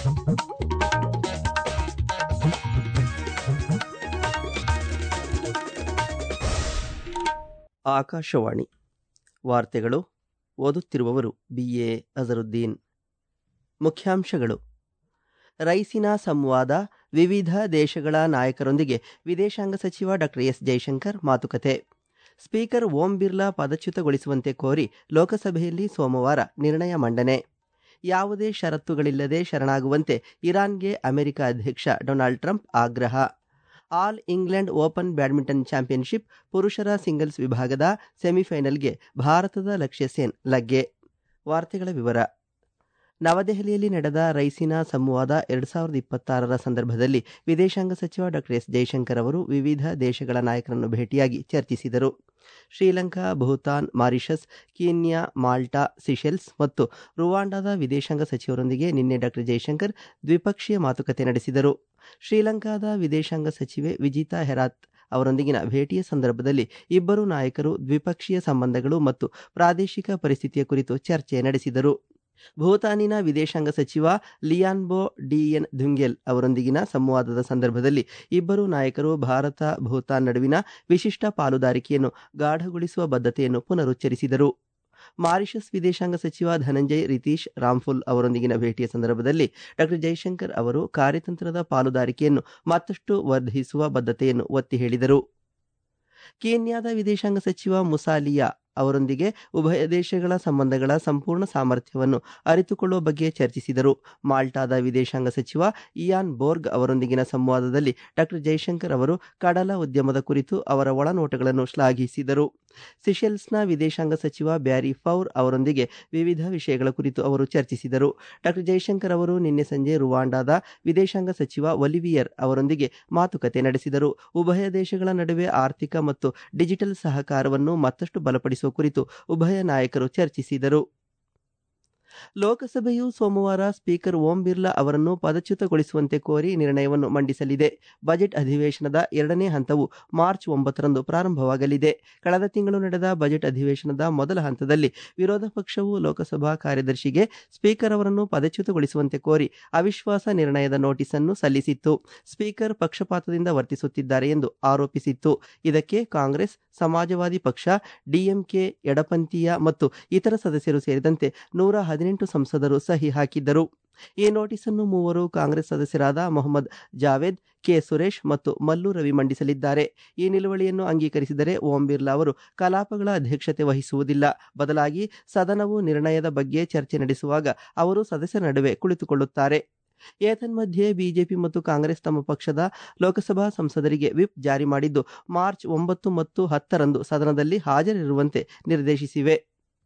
ಆಕಾಶವಾಣಿ ವಾರ್ತೆಗಳು ಓದುತ್ತಿರುವವರು B A Azharuddin ಮುಖ್ಯಾಂಶಗಳು ರೈಸಿನಾ ಸಂವಾದ ವಿವಿಧ ದೇಶಗಳ ನಾಯಕರೊಂದಿಗೆ ವಿದೇಶಾಂಗ ಸಚಿವ ಡಾಕ್ಟರ್ ಎಸ್ ಜೈಶಂಕರ್ ಮಾತುಕತೆ ಸ್ಪೀಕರ್ ಓಂ ಬಿರ್ಲಾ ಪದಚ್ಯುತಗೊಳಿಸುವಂತೆ ಕೋರಿ ಲೋಕಸಭೆಯಲ್ಲಿ ಸೋಮವಾರ ನಿರ್ಣಯ ಮಂಡನೆ ಯಾವುದೇ ಷರತ್ತುಗಳಿಲ್ಲದೆ ಶರಣಾಗುವಂತೆ ಇರಾನ್ಗೆ ಅಮೆರಿಕ ಅಧ್ಯಕ್ಷ ಡೊನಾಲ್ಡ್ ಟ್ರಂಪ್ ಆಗ್ರಹ All England Open badminton championship ಪುರುಷರ ಸಿಂಗಲ್ಸ್ ವಿಭಾಗದ ಸೆಮಿಫೈನಲ್ಗೆ ಭಾರತದ ಲಕ್ಷ್ಯ ಸೇನ್ ಲಗ್ಗೆ ವಾರ್ತೆಗಳ ವಿವರ ನವದೆಹಲಿಯಲ್ಲಿ ನಡೆದ ರೈಸಿನಾ ಸಂವಾದ ಎರಡು ಸಾವಿರದ ಇಪ್ಪತ್ತಾರರ ಸಂದರ್ಭದಲ್ಲಿ ವಿದೇಶಾಂಗ ಸಚಿವ ಡಾಕ್ಟರ್ ಎಸ್ ಜೈಶಂಕರ್ ಅವರು ವಿವಿಧ ದೇಶಗಳ ನಾಯಕರನ್ನು ಭೇಟಿಯಾಗಿ ಚರ್ಚಿಸಿದರು Sri Lanka Bhutan Mauritius Kenya Malta Seychelles ಮತ್ತು ರುವಾಂಡಾದ ವಿದೇಶಾಂಗ ಸಚಿವರೊಂದಿಗೆ ನಿನ್ನೆ ಡಾಕ್ಟರ್ ಜೈಶಂಕರ್ ದ್ವಿಪಕ್ಷೀಯ ಮಾತುಕತೆ ನಡೆಸಿದರು ಶ್ರೀಲಂಕಾದ ವಿದೇಶಾಂಗ ಸಚಿವೆ ವಿಜಿತಾ ಹೆರಾತ್ ಅವರೊಂದಿಗಿನ ಭೇಟಿಯ ಸಂದರ್ಭದಲ್ಲಿ ಇಬ್ಬರು ನಾಯಕರು ದ್ವಿಪಕ್ಷೀಯ ಸಂಬಂಧಗಳು ಮತ್ತು ಪ್ರಾದೇಶಿಕ ಪರಿಸ್ಥಿತಿಯ ಕುರಿತು ಚರ್ಚೆ ನಡೆಸಿದರು ಭೂತಾನಿನ ವಿದೇಶಾಂಗ ಸಚಿವ ಲಿಯಾನ್ಬೋ ಡಿಎನ್ ಧುಂಗೆಲ್ ಅವರೊಂದಿಗಿನ ಸಂವಾದದ ಸಂದರ್ಭದಲ್ಲಿ ಇಬ್ಬರು ನಾಯಕರು ಭಾರತ ಭೂತಾನ್ ನಡುವಿನ ವಿಶಿಷ್ಟ ಪಾಲುದಾರಿಕೆಯನ್ನು ಗಾಢಗೊಳಿಸುವ ಬದ್ಧತೆಯನ್ನು ಪುನರುಚ್ಚರಿಸಿದರು ಮಾರಿಷಸ್ ವಿದೇಶಾಂಗ ಸಚಿವ ಧನಂಜಯ್ ರಿತೀಶ್ ರಾಮ್ಫುಲ್ ಅವರೊಂದಿಗಿನ ಭೇಟಿಯ ಸಂದರ್ಭದಲ್ಲಿ ಡಾಕ್ಟರ್ ಜೈಶಂಕರ್ ಅವರು ಕಾರ್ಯತಂತ್ರದ ಪಾಲುದಾರಿಕೆಯನ್ನು ಮತ್ತಷ್ಟು ವರ್ಧಿಸುವ ಬದ್ಧತೆಯನ್ನು ಒತ್ತಿ ಹೇಳಿದರು ಕೀನ್ಯಾದ ವಿದೇಶಾಂಗ ಸಚಿವ ಮುಸಾಲಿಯಾ ಅವರೊಂದಿಗೆ ಉಭಯ ದೇಶಗಳ ಸಂಬಂಧಗಳ ಸಂಪೂರ್ಣ ಸಾಮರ್ಥ್ಯವನ್ನು ಅರಿತುಕೊಳ್ಳುವ ಬಗ್ಗೆ ಚರ್ಚಿಸಿದರು ಮಾಲ್ಟಾದ ವಿದೇಶಾಂಗ ಸಚಿವ ಇಯಾನ್ ಬೋರ್ಗ್ ಅವರೊಂದಿಗಿನ ಸಂವಾದದಲ್ಲಿ ಡಾಕ್ಟರ್ ಜೈಶಂಕರ್ ಅವರು ಕಡಲ ಉದ್ಯಮದ ಕುರಿತು ಅವರ ಒಳನೋಟಗಳನ್ನು ಶ್ಲಾಘಿಸಿದರು ಸಿಶೆಲ್ಸ್ನ ವಿದೇಶಾಂಗ ಸಚಿವ ಬ್ಯಾರಿ ಫೌರ್ ಅವರೊಂದಿಗೆ ವಿವಿಧ ವಿಷಯಗಳ ಕುರಿತು ಅವರು ಚರ್ಚಿಸಿದರು ಡಾಕ್ಟರ್ ಜೈಶಂಕರ್ ಅವರು ನಿನ್ನೆ ಸಂಜೆ ರುವಾಂಡಾದ ವಿದೇಶಾಂಗ ಸಚಿವ ಒಲಿವಿಯರ್ ಅವರೊಂದಿಗೆ ಮಾತುಕತೆ ನಡೆಸಿದರು ಉಭಯ ದೇಶಗಳ ನಡುವೆ ಆರ್ಥಿಕ ಮತ್ತು ಡಿಜಿಟಲ್ ಸಹಕಾರವನ್ನು ಮತ್ತಷ್ಟು ಬಲಪಡಿಸುವ ಕುರಿತು ಉಭಯ ನಾಯಕರು ಚರ್ಚಿಸಿದರು ಲೋಕಸಭೆಯು ಸೋಮವಾರ ಸ್ಪೀಕರ್ ಓಂ ಬಿರ್ಲಾ ಅವರನ್ನು ಪದಚ್ಯುತಗೊಳಿಸುವಂತೆ ಕೋರಿ ನಿರ್ಣಯವನ್ನು ಮಂಡಿಸಲಿದೆ ಬಜೆಟ್ ಅಧಿವೇಶನದ ಎರಡನೇ ಹಂತವು ಮಾರ್ಚ್ ಒಂಬತ್ತರಂದು ಪ್ರಾರಂಭವಾಗಲಿದೆ ಕಳೆದ ತಿಂಗಳು ನಡೆದ ಬಜೆಟ್ ಅಧಿವೇಶನದ ಮೊದಲ ಹಂತದಲ್ಲಿ ವಿರೋಧ ಪಕ್ಷವು ಲೋಕಸಭಾ ಕಾರ್ಯದರ್ಶಿಗೆ ಸ್ಪೀಕರ್ ಅವರನ್ನು ಪದಚ್ಯುತಗೊಳಿಸುವಂತೆ ಕೋರಿ ಅವಿಶ್ವಾಸ ನಿರ್ಣಯದ ನೋಟಿಸ್ ಅನ್ನು ಸಲ್ಲಿಸಿತ್ತು ಸ್ಪೀಕರ್ ಪಕ್ಷಪಾತದಿಂದ ವರ್ತಿಸುತ್ತಿದ್ದಾರೆ ಎಂದು ಆರೋಪಿಸಿತ್ತು ಇದಕ್ಕೆ ಕಾಂಗ್ರೆಸ್ ಸಮಾಜವಾದಿ ಪಕ್ಷ ಡಿಎಂಕೆ ಎಡಪಂಥೀಯ ಮತ್ತು ಇತರ ಸದಸ್ಯರು ಸೇರಿದಂತೆ ನೂರ ಹದಿನೆಂಟು ಸಂಸದರು ಸಹಿ ಹಾಕಿದ್ದರು ಈ ನೋಟಿಸ್ ಅನ್ನು ಮೂವರು ಕಾಂಗ್ರೆಸ್ ಸದಸ್ಯರಾದ ಮೊಹಮ್ಮದ್ ಜಾವೇದ್ ಕೆ ಸುರೇಶ್ ಮತ್ತು ಮಲ್ಲು ರವಿ ಮಂಡಿಸಲಿದ್ದಾರೆ ಈ ನಿಲುವಳಿಯನ್ನು ಅಂಗೀಕರಿಸಿದರೆ ಓಂ ಬಿರ್ಲಾ ಅವರು ಕಲಾಪಗಳ ಅಧ್ಯಕ್ಷತೆ ವಹಿಸುವುದಿಲ್ಲ ಬದಲಾಗಿ ಸದನವು ನಿರ್ಣಯದ ಬಗ್ಗೆ ಚರ್ಚೆ ನಡೆಸುವಾಗ ಅವರು ಸದಸ್ಯರ ನಡುವೆ ಕುಳಿತುಕೊಳ್ಳುತ್ತಾರೆ ಏತನ್ಮಧ್ಯೆ ಬಿಜೆಪಿ ಮತ್ತು ಕಾಂಗ್ರೆಸ್ ತಮ್ಮ ಪಕ್ಷದ ಲೋಕಸಭಾ ಸಂಸದರಿಗೆ ವಿಪ್ ಜಾರಿ ಮಾಡಿದ್ದು ಮಾರ್ಚ್ ಒಂಬತ್ತು ಮತ್ತು ಹತ್ತರಂದು ಸದನದಲ್ಲಿ ಹಾಜರಿರುವಂತೆ ನಿರ್ದೇಶಿಸಿವೆ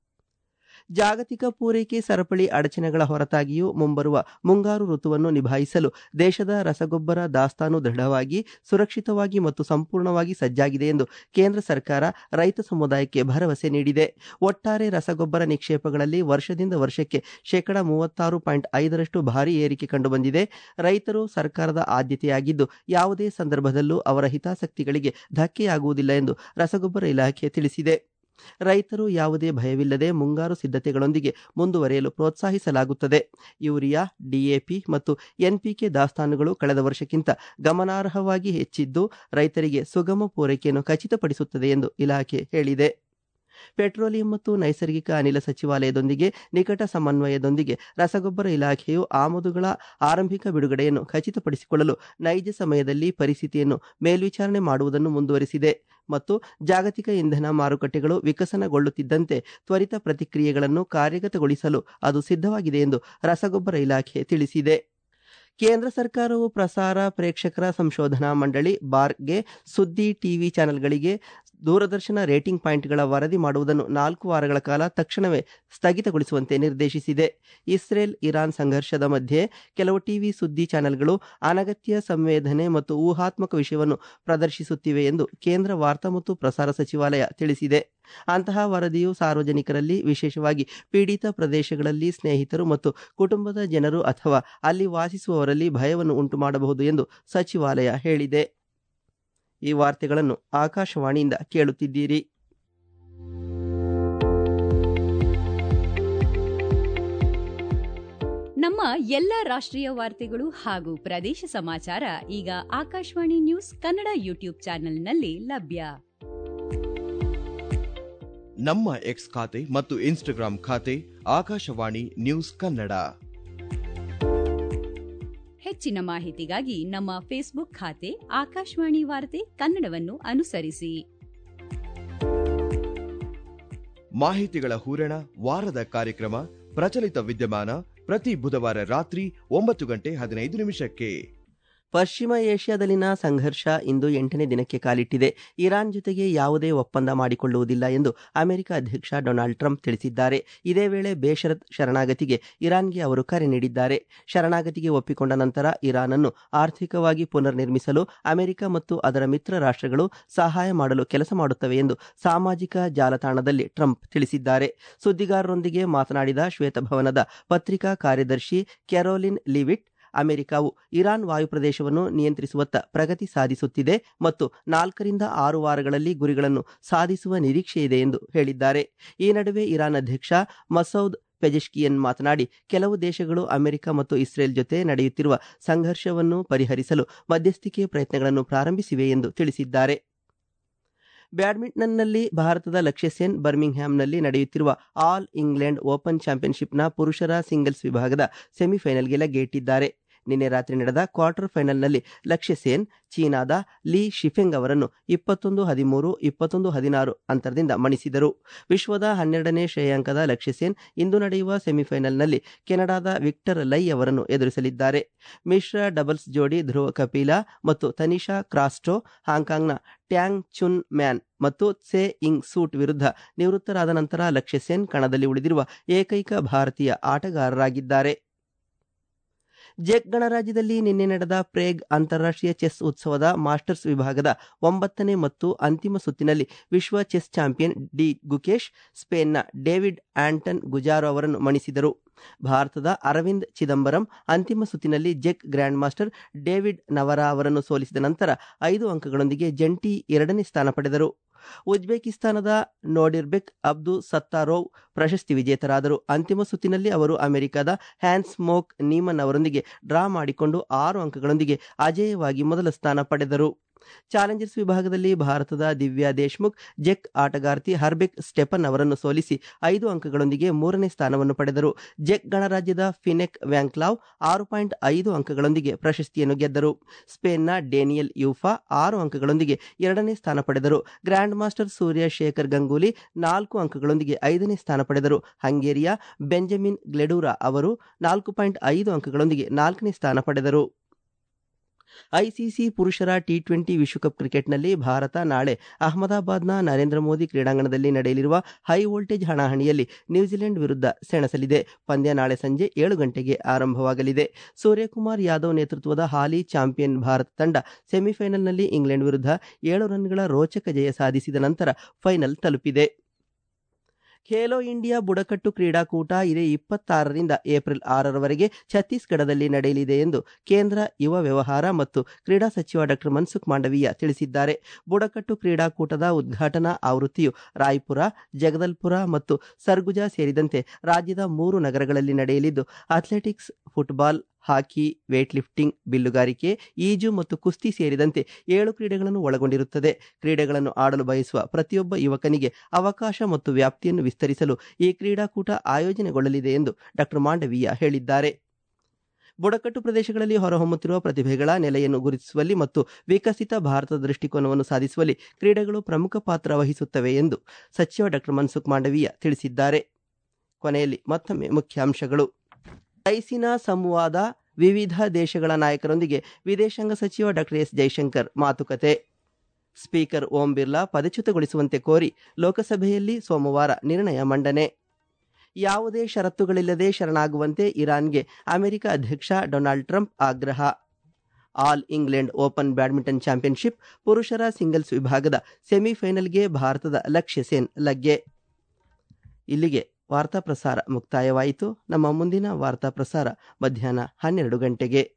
ಜಾಗತಿಕ ಪೂರೈಕೆ ಸರಪಳಿ ಅಡಚಣೆಗಳ ಹೊರತಾಗಿಯೂ ಮುಂಬರುವ ಮುಂಗಾರು ಋತುವನ್ನು ನಿಭಾಯಿಸಲು ದೇಶದ ರಸಗೊಬ್ಬರ ದಾಸ್ತಾನು ದೃಢವಾಗಿ ಸುರಕ್ಷಿತವಾಗಿ ಮತ್ತು ಸಂಪೂರ್ಣವಾಗಿ ಸಜ್ಜಾಗಿದೆ ಎಂದು ಕೇಂದ್ರ ಸರ್ಕಾರ ರೈತ ಸಮುದಾಯಕ್ಕೆ ಭರವಸೆ ನೀಡಿದೆ ಒಟ್ಟಾರೆ ರಸಗೊಬ್ಬರ ನಿಕ್ಷೇಪಗಳಲ್ಲಿ ವರ್ಷದಿಂದ ವರ್ಷಕ್ಕೆ ಶೇಕಡ ಮೂವತ್ತಾರು ಪಾಯಿಂಟ್ ಐದರಷ್ಟು ಭಾರಿ ಏರಿಕೆ ಕಂಡುಬಂದಿದೆ ರೈತರು ಸರ್ಕಾರದ ಆದ್ಯತೆಯಾಗಿದ್ದು ಯಾವುದೇ ಸಂದರ್ಭದಲ್ಲೂ ಅವರ ಹಿತಾಸಕ್ತಿಗಳಿಗೆ ಧಕ್ಕೆಯಾಗುವುದಿಲ್ಲ ಎಂದು ರಸಗೊಬ್ಬರ ಇಲಾಖೆ ತಿಳಿಸಿದೆ ರೈತರು ಯಾವುದೇ ಭಯವಿಲ್ಲದೆ ಮುಂಗಾರು ಸಿದ್ಧತೆಗಳೊಂದಿಗೆ ಮುಂದುವರಿಯಲು ಪ್ರೋತ್ಸಾಹಿಸಲಾಗುತ್ತದೆ ಯೂರಿಯಾ ಡಿಎಪಿ ಮತ್ತು ಎನ್ಪಿಕೆ ದಾಸ್ತಾನುಗಳು ಕಳೆದ ವರ್ಷಕ್ಕಿಂತ ಗಮನಾರ್ಹವಾಗಿ ಹೆಚ್ಚಿದ್ದು ರೈತರಿಗೆ ಸುಗಮ ಪೂರೈಕೆಯನ್ನು ಖಚಿತಪಡಿಸುತ್ತದೆ ಎಂದು ಇಲಾಖೆ ಹೇಳಿದೆ ಪೆಟ್ರೋಲಿಯಂ ಮತ್ತು ನೈಸರ್ಗಿಕ ಅನಿಲ ಸಚಿವಾಲಯದೊಂದಿಗೆ ನಿಕಟ ಸಮನ್ವಯದೊಂದಿಗೆ ರಸಗೊಬ್ಬರ ಇಲಾಖೆಯು ಆಮದುಗಳ ಆರಂಭಿಕ ಬಿಡುಗಡೆಯನ್ನು ಖಚಿತಪಡಿಸಿಕೊಳ್ಳಲು ನೈಜ ಸಮಯದಲ್ಲಿ ಪರಿಸ್ಥಿತಿಯನ್ನು ಮೇಲ್ವಿಚಾರಣೆ ಮಾಡುವುದನ್ನು ಮುಂದುವರಿಸಿದೆ ಮತ್ತು ಜಾಗತಿಕ ಇಂಧನ ಮಾರುಕಟ್ಟೆಗಳು ವಿಕಸನಗೊಳ್ಳುತ್ತಿದ್ದಂತೆ ತ್ವರಿತ ಪ್ರತಿಕ್ರಿಯೆಗಳನ್ನು ಕಾರ್ಯಗತಗೊಳಿಸಲು ಅದು ಸಿದ್ಧವಾಗಿದೆ ಎಂದು ರಸಗೊಬ್ಬರ ಇಲಾಖೆ ತಿಳಿಸಿದೆ ಕೇಂದ್ರ ಸರ್ಕಾರವು ಪ್ರಸಾರ ಪ್ರೇಕ್ಷಕರ ಸಂಶೋಧನಾ ಮಂಡಳಿ ಬಾರ್ಗೆ ಸುದ್ದಿ ಟಿವಿ ಚಾನೆಲ್ಗಳಿಗೆ ದೂರದರ್ಶನ ರೇಟಿಂಗ್ ಪಾಯಿಂಟ್ಗಳ ವರದಿ ಮಾಡುವುದನ್ನು ನಾಲ್ಕು ವಾರಗಳ ಕಾಲ ತಕ್ಷಣವೇ ಸ್ಥಗಿತಗೊಳಿಸುವಂತೆ ನಿರ್ದೇಶಿಸಿದೆ ಇಸ್ರೇಲ್ ಇರಾನ್ ಸಂಘರ್ಷದ ಮಧ್ಯೆ ಕೆಲವು ಟಿವಿ ಸುದ್ದಿ ಚಾನೆಲ್ಗಳು ಅನಗತ್ಯ ಸಂವೇದನೆ ಮತ್ತು ಊಹಾತ್ಮಕ ವಿಷಯವನ್ನು ಪ್ರದರ್ಶಿಸುತ್ತಿವೆ ಎಂದು ಕೇಂದ್ರ ವಾರ್ತಾ ಮತ್ತು ಪ್ರಸಾರ ಸಚಿವಾಲಯ ತಿಳಿಸಿದೆ ಅಂತಹ ವರದಿಯು ಸಾರ್ವಜನಿಕರಲ್ಲಿ ವಿಶೇಷವಾಗಿ ಪೀಡಿತ ಪ್ರದೇಶಗಳಲ್ಲಿ ಸ್ನೇಹಿತರು ಮತ್ತು ಕುಟುಂಬದ ಜನರು ಅಥವಾ ಅಲ್ಲಿ ವಾಸಿಸುವವರಲ್ಲಿ ಭಯವನ್ನು ಉಂಟು ಮಾಡಬಹುದು ಎಂದು ಸಚಿವಾಲಯ ಹೇಳಿದೆ ಈ ವಾರ್ತೆಗಳನ್ನು ಆಕಾಶವಾಣಿಯಿಂದ ಕೇಳುತ್ತಿದ್ದೀರಿ ನಮ್ಮ ಎಲ್ಲ ರಾಷ್ಟ್ರೀಯ ವಾರ್ತೆಗಳು ಹಾಗೂ ಪ್ರದೇಶ ಸಮಾಚಾರ ಈಗ ಆಕಾಶವಾಣಿ ನ್ಯೂಸ್ ಕನ್ನಡ ಯೂಟ್ಯೂಬ್ ಚಾನೆಲ್ನಲ್ಲಿ ಲಭ್ಯ ನಮ್ಮ ಎಕ್ಸ್ ಖಾತೆ ಮತ್ತು ಇನ್ಸ್ಟಾಗ್ರಾಂ ಖಾತೆ ಆಕಾಶವಾಣಿ ನ್ಯೂಸ್ ಕನ್ನಡ ಹೆಚ್ಚಿನ ಮಾಹಿತಿಗಾಗಿ ನಮ್ಮ ಫೇಸ್ಬುಕ್ ಖಾತೆ ಆಕಾಶವಾಣಿ ವಾರ್ತೆ ಕನ್ನಡವನ್ನು ಅನುಸರಿಸಿ ಮಾಹಿತಿಗಳ ಹೂರಣ ವಾರದ ಕಾರ್ಯಕ್ರಮ ಪ್ರಚಲಿತ ವಿದ್ಯಮಾನ ಪ್ರತಿ ಬುಧವಾರ ರಾತ್ರಿ ಒಂಬತ್ತು ಗಂಟೆ ಹದಿನೈದು ನಿಮಿಷಕ್ಕೆ ಪಶ್ಚಿಮ ಏಷ್ಯಾದಲ್ಲಿನ ಸಂಘರ್ಷ ಇಂದು ಎಂಟನೇ ದಿನಕ್ಕೆ ಕಾಲಿಟ್ಟಿದೆ ಇರಾನ್ ಜೊತೆಗೆ ಯಾವುದೇ ಒಪ್ಪಂದ ಮಾಡಿಕೊಳ್ಳುವುದಿಲ್ಲ ಎಂದು ಅಮೆರಿಕ ಅಧ್ಯಕ್ಷ ಡೊನಾಲ್ಡ್ ಟ್ರಂಪ್ ತಿಳಿಸಿದ್ದಾರೆ ಇದೇ ವೇಳೆ ಬೇಷರತ್ ಶರಣಾಗತಿಗೆ ಇರಾನ್ಗೆ ಅವರು ಕರೆ ನೀಡಿದ್ದಾರೆ ಶರಣಾಗತಿಗೆ ಒಪ್ಪಿಕೊಂಡ ನಂತರ ಇರಾನ್ ಅನ್ನು ಆರ್ಥಿಕವಾಗಿ ಪುನರ್ ನಿರ್ಮಿಸಲು ಅಮೆರಿಕ ಮತ್ತು ಅದರ ಮಿತ್ರ ರಾಷ್ಟ್ರಗಳು ಸಹಾಯ ಮಾಡಲು ಕೆಲಸ ಮಾಡುತ್ತವೆ ಎಂದು ಸಾಮಾಜಿಕ ಜಾಲತಾಣದಲ್ಲಿ ಟ್ರಂಪ್ ತಿಳಿಸಿದ್ದಾರೆ ಸುದ್ದಿಗಾರರೊಂದಿಗೆ ಮಾತನಾಡಿದ ಶ್ವೇತಭವನದ ಪತ್ರಿಕಾ ಕಾರ್ಯದರ್ಶಿ ಕ್ಯಾರೋಲಿನ್ ಲಿವಿಟ್ ಅಮೆರಿಕವು ಇರಾನ್ ವಾಯುಪ್ರದೇಶವನ್ನು ನಿಯಂತ್ರಿಸುವತ್ತ ಪ್ರಗತಿ ಸಾಧಿಸುತ್ತಿದೆ ಮತ್ತು ನಾಲ್ಕರಿಂದ ಆರು ವಾರಗಳಲ್ಲಿ ಗುರಿಗಳನ್ನು ಸಾಧಿಸುವ ನಿರೀಕ್ಷೆಯಿದೆ ಎಂದು ಹೇಳಿದ್ದಾರೆ ಈ ನಡುವೆ ಇರಾನ್ ಅಧ್ಯಕ್ಷ ಮಸೌದ್ ಪೆಜೆಶ್ಕಿಯನ್ ಮಾತನಾಡಿ ಕೆಲವು ದೇಶಗಳು ಅಮೆರಿಕ ಮತ್ತು ಇಸ್ರೇಲ್ ಜೊತೆ ನಡೆಯುತ್ತಿರುವ ಸಂಘರ್ಷವನ್ನು ಪರಿಹರಿಸಲು ಮಧ್ಯಸ್ಥಿಕೆ ಪ್ರಯತ್ನಗಳನ್ನು ಪ್ರಾರಂಭಿಸಿವೆ ಎಂದು ತಿಳಿಸಿದ್ದಾರೆ ಬ್ಯಾಡ್ಮಿಂಟನ್ನಲ್ಲಿ ಭಾರತದ ಲಕ್ಷ್ಯ ಸೇನ್ ಬರ್ಮಿಂಗ್ಹ್ಯಾಮ್ನಲ್ಲಿ ನಡೆಯುತ್ತಿರುವ ಆಲ್ ಇಂಗ್ಲೆಂಡ್ ಓಪನ್ ಚಾಂಪಿಯನ್ಶಿಪ್ನ ಪುರುಷರ ಸಿಂಗಲ್ಸ್ ವಿಭಾಗದ ಸೆಮಿಫೈನಲ್ಗೆ ಲಗ್ಗೆಯಿಟ್ಟಿದ್ದಾರೆ ನಿನ್ನೆ ರಾತ್ರಿ ನಡೆದ ಕ್ವಾರ್ಟರ್ ಫೈನಲ್ನಲ್ಲಿ ಲಕ್ಷ್ಯ ಸೇನ್ ಚೀನಾದ ಲೀ ಶಿಫೆಂಗ್ ಅವರನ್ನು ಇಪ್ಪತ್ತೊಂದು ಹದಿಮೂರು ಇಪ್ಪತ್ತೊಂದು ಹದಿನಾರು ಅಂತರದಿಂದ ಮಣಿಸಿದರು ವಿಶ್ವದ ಹನ್ನೆರಡನೇ ಶ್ರೇಯಾಂಕದ ಲಕ್ಷ್ಯ ಸೇನ್ ಇಂದು ನಡೆಯುವ ಸೆಮಿಫೈನಲ್ನಲ್ಲಿ ಕೆನಡಾದ ವಿಕ್ಟರ್ ಲೈ ಅವರನ್ನು ಎದುರಿಸಲಿದ್ದಾರೆ ಮಿಶ್ರ ಡಬಲ್ಸ್ ಜೋಡಿ ಧ್ರುವ ಕಪೀಲಾ ಮತ್ತು ತನಿಷಾ ಕ್ರಾಸ್ಟೋ ಹಾಂಕಾಂಗ್ನ ಟ್ಯಾಂಗ್ ಚುನ್ ಮ್ಯಾನ್ ಮತ್ತು ಸೆ ಇಂಗ್ ಸೂಟ್ ವಿರುದ್ಧ ನಿವೃತ್ತರಾದ ನಂತರ ಲಕ್ಷ್ಯ ಸೇನ್ ಕಣದಲ್ಲಿ ಉಳಿದಿರುವ ಏಕೈಕ ಭಾರತೀಯ ಆಟಗಾರರಾಗಿದ್ದಾರೆ ಜೆಕ್ ಗಣರಾಜ್ಯದಲ್ಲಿ ನಿನ್ನೆ ನಡೆದ ಪ್ರೇಗ್ ಅಂತಾರಾಷ್ಟ್ರೀಯ ಚೆಸ್ ಉತ್ಸವದ ಮಾಸ್ಟರ್ಸ್ ವಿಭಾಗದ ಒಂಬತ್ತನೇ ಮತ್ತು ಅಂತಿಮ ಸುತ್ತಿನಲ್ಲಿ ವಿಶ್ವ ಚೆಸ್ ಚಾಂಪಿಯನ್ ಡಿ ಗುಕೇಶ್ ಸ್ಪೇನ್ನ ಡೇವಿಡ್ ಆಂಟನ್ ಗುಜಾರೋ ಅವರನ್ನು ಮಣಿಸಿದರು ಭಾರತದ ಅರವಿಂದ್ ಚಿದಂಬರಂ ಅಂತಿಮ ಸುತ್ತಿನಲ್ಲಿ ಜೆಕ್ ಗ್ರ್ಯಾಂಡ್ ಮಾಸ್ಟರ್ ಡೇವಿಡ್ ನವರಾ ಅವರನ್ನು ಸೋಲಿಸಿದ ನಂತರ ಐದು ಅಂಕಗಳೊಂದಿಗೆ ಜಂಟಿ ಎರಡನೇ ಸ್ಥಾನ ಪಡೆದರು ಉಜ್ಬೇಕಿಸ್ತಾನದ ನೋಡಿರ್ಬೆಕ್ ಅಬ್ದು ಸತ್ತಾರೋವ್ ಪ್ರಶಸ್ತಿ ವಿಜೇತರಾದರು ಅಂತಿಮ ಸುತ್ತಿನಲ್ಲಿ ಅವರು ಅಮೆರಿಕದ ಹ್ಯಾನ್ಸ್ ಮೋಕ್ ನೀಮನ್ ಅವರೊಂದಿಗೆ ಡ್ರಾ ಮಾಡಿಕೊಂಡು ಆರು ಅಂಕಗಳೊಂದಿಗೆ ಅಜೇಯವಾಗಿ ಮೊದಲ ಸ್ಥಾನ ಪಡೆದರು ಚಾಲೆಂಜರ್ಸ್ ವಿಭಾಗದಲ್ಲಿ ಭಾರತದ ದಿವ್ಯಾ ದೇಶ್ಮುಖ್ ಜೆಕ್ ಆಟಗಾರ್ತಿ ಹರ್ಬೆಕ್ ಸ್ಟೆಪನ್ ಅವರನ್ನು ಸೋಲಿಸಿ ಐದು ಅಂಕಗಳೊಂದಿಗೆ ಮೂರನೇ ಸ್ಥಾನವನ್ನು ಪಡೆದರು ಜೆಕ್ ಗಣರಾಜ್ಯದ ಫಿನೆಕ್ ವ್ಯಾಂಕ್ಲಾವ್ ಆರು ಪಾಯಿಂಟ್ ಐದು ಅಂಕಗಳೊಂದಿಗೆ ಪ್ರಶಸ್ತಿಯನ್ನು ಗೆದ್ದರು ಸ್ಪೇನ್ನ ಡೇನಿಯಲ್ ಯೂಫಾ ಆರು ಅಂಕಗಳೊಂದಿಗೆ ಎರಡನೇ ಸ್ಥಾನ ಪಡೆದರು ಗ್ರ್ಯಾಂಡ್ ಮಾಸ್ಟರ್ ಸೂರ್ಯ ಶೇಖರ್ ಗಂಗೂಲಿ ನಾಲ್ಕು ಅಂಕಗಳೊಂದಿಗೆ ಐದನೇ ಸ್ಥಾನ ಪಡೆದರು ಹಂಗೇರಿಯ ಬೆಂಜಮಿನ್ ಗ್ಲೆಡೂರಾ ಅವರು ನಾಲ್ಕು ಪಾಯಿಂಟ್ ಐದು ಅಂಕಗಳೊಂದಿಗೆ ನಾಲ್ಕನೇ ಸ್ಥಾನ ಪಡೆದರು ಐಸಿಸಿ ಪುರುಷರ ಟಿ ಟ್ವೆಂಟಿ ವಿಶ್ವಕಪ್ ಕ್ರಿಕೆಟ್ನಲ್ಲಿ ಭಾರತ ನಾಳೆ ಅಹಮದಾಬಾದ್ನ ನರೇಂದ್ರ ಮೋದಿ ಕ್ರೀಡಾಂಗಣದಲ್ಲಿ ನಡೆಯಲಿರುವ ಹೈ ವೋಲ್ಟೇಜ್ ಹಣಾಹಣಿಯಲ್ಲಿ ನ್ಯೂಜಿಲೆಂಡ್ ವಿರುದ್ಧ ಸೆಣಸಲಿದೆ ಪಂದ್ಯ ನಾಳೆ ಸಂಜೆ ಏಳು ಗಂಟೆಗೆ ಆರಂಭವಾಗಲಿದೆ ಸೂರ್ಯಕುಮಾರ್ ಯಾದವ್ ನೇತೃತ್ವದ ಹಾಲಿ ಚಾಂಪಿಯನ್ ಭಾರತ ತಂಡ ಸೆಮಿಫೈನಲ್ನಲ್ಲಿ ಇಂಗ್ಲೆಂಡ್ ವಿರುದ್ಧ ಏಳು ರನ್ಗಳ ರೋಚಕ ಜಯ ಸಾಧಿಸಿದ ನಂತರ ಫೈನಲ್ ತಲುಪಿದೆ ಖೇಲೋ ಇಂಡಿಯಾ ಬುಡಕಟ್ಟು ಕ್ರೀಡಾಕೂಟ ಇದೇ ಇಪ್ಪತ್ತಾರರಿಂದ ಏಪ್ರಿಲ್ ಆರರವರೆಗೆ ಛತ್ತೀಸ್ಗಢದಲ್ಲಿ ನಡೆಯಲಿದೆ ಎಂದು ಕೇಂದ್ರ ಯುವ ವ್ಯವಹಾರ ಮತ್ತು ಕ್ರೀಡಾ ಸಚಿವ ಡಾಕ್ಟರ್ ಮನ್ಸುಖ್ ಮಾಂಡವೀಯ ತಿಳಿಸಿದ್ದಾರೆ ಬುಡಕಟ್ಟು ಕ್ರೀಡಾಕೂಟದ ಉದ್ಘಾಟನಾ ಆವೃತ್ತಿಯು ರಾಯ್ಪುರ ಜಗದಲ್ಪುರ ಮತ್ತು ಸರ್ಗುಜಾ ಸೇರಿದಂತೆ ರಾಜ್ಯದ ಮೂರು ನಗರಗಳಲ್ಲಿ ನಡೆಯಲಿದ್ದು athletics football hockey weightlifting ಬಿಲ್ಲುಗಾರಿಕೆ ಈಜು ಮತ್ತು ಕುಸ್ತಿ ಸೇರಿದಂತೆ ಏಳು ಕ್ರೀಡೆಗಳನ್ನು ಒಳಗೊಂಡಿರುತ್ತದೆ ಕ್ರೀಡೆಗಳನ್ನು ಆಡಲು ಬಯಸುವ ಪ್ರತಿಯೊಬ್ಬ ಯುವಕನಿಗೆ ಅವಕಾಶ ಮತ್ತು ವ್ಯಾಪ್ತಿಯನ್ನು ವಿಸ್ತರಿಸಲು ಈ ಕ್ರೀಡಾಕೂಟ ಆಯೋಜನೆಗೊಳ್ಳಲಿದೆ ಎಂದು ಡಾಕ್ಟರ್ ಮಾಂಡವೀಯ ಹೇಳಿದ್ದಾರೆ ಬುಡಕಟ್ಟು ಪ್ರದೇಶಗಳಲ್ಲಿ ಹೊರಹೊಮ್ಮುತ್ತಿರುವ ಪ್ರತಿಭೆಗಳ ನೆಲೆಯನ್ನು ಗುರುತಿಸುವಲ್ಲಿ ಮತ್ತು ವಿಕಸಿತ ಭಾರತದ ದೃಷ್ಟಿಕೋನವನ್ನು ಸಾಧಿಸುವಲ್ಲಿ ಕ್ರೀಡೆಗಳು ಪ್ರಮುಖ ಪಾತ್ರ ವಹಿಸುತ್ತವೆ ಎಂದು ಸಚಿವ ಡಾಕ್ಟರ್ ಮನ್ಸುಖ್ ಮಾಂಡವೀಯ ತಿಳಿಸಿದ್ದಾರೆ ಕೊನೆಯಲ್ಲಿ ಮತ್ತೊಮ್ಮೆ ಮುಖ್ಯಾಂಶಗಳು ರೈಸಿನಾ ಸಂವಾದ ವಿವಿಧ ದೇಶಗಳ ನಾಯಕರೊಂದಿಗೆ ವಿದೇಶಾಂಗ ಸಚಿವ ಡಾಕ್ಟರ್ ಎಸ್ ಜೈಶಂಕರ್ ಮಾತುಕತೆ ಸ್ಪೀಕರ್ ಓಂ ಬಿರ್ಲಾ ಪದಚ್ಯುತಗೊಳಿಸುವಂತೆ ಕೋರಿ ಲೋಕಸಭೆಯಲ್ಲಿ ಸೋಮವಾರ ನಿರ್ಣಯ ಮಂಡನೆ ಯಾವುದೇ ಷರತ್ತುಗಳಿಲ್ಲದೆ ಶರಣಾಗುವಂತೆ ಇರಾನ್ಗೆ ಅಮೆರಿಕ ಅಧ್ಯಕ್ಷ ಡೊನಾಲ್ಡ್ ಟ್ರಂಪ್ ಆಗ್ರಹ All England Open badminton championship ಪುರುಷರ ಸಿಂಗಲ್ಸ್ ವಿಭಾಗದ ಸೆಮಿಫೈನಲ್ಗೆ ಭಾರತದ ಲಕ್ಷ್ಯ ಸೇನ್ ಲಗ್ಗೆ ಇಲ್ಲಿಗೆ ವಾರ್ತಾ ಪ್ರಸಾರ ಮುಕ್ತಾಯವಾಯಿತು ನಮ್ಮ ಮುಂದಿನ ವಾರ್ತಾ ಪ್ರಸಾರ ಮಧ್ಯಾಹ್ನ ಹನ್ನೆರಡು ಗಂಟೆಗೆ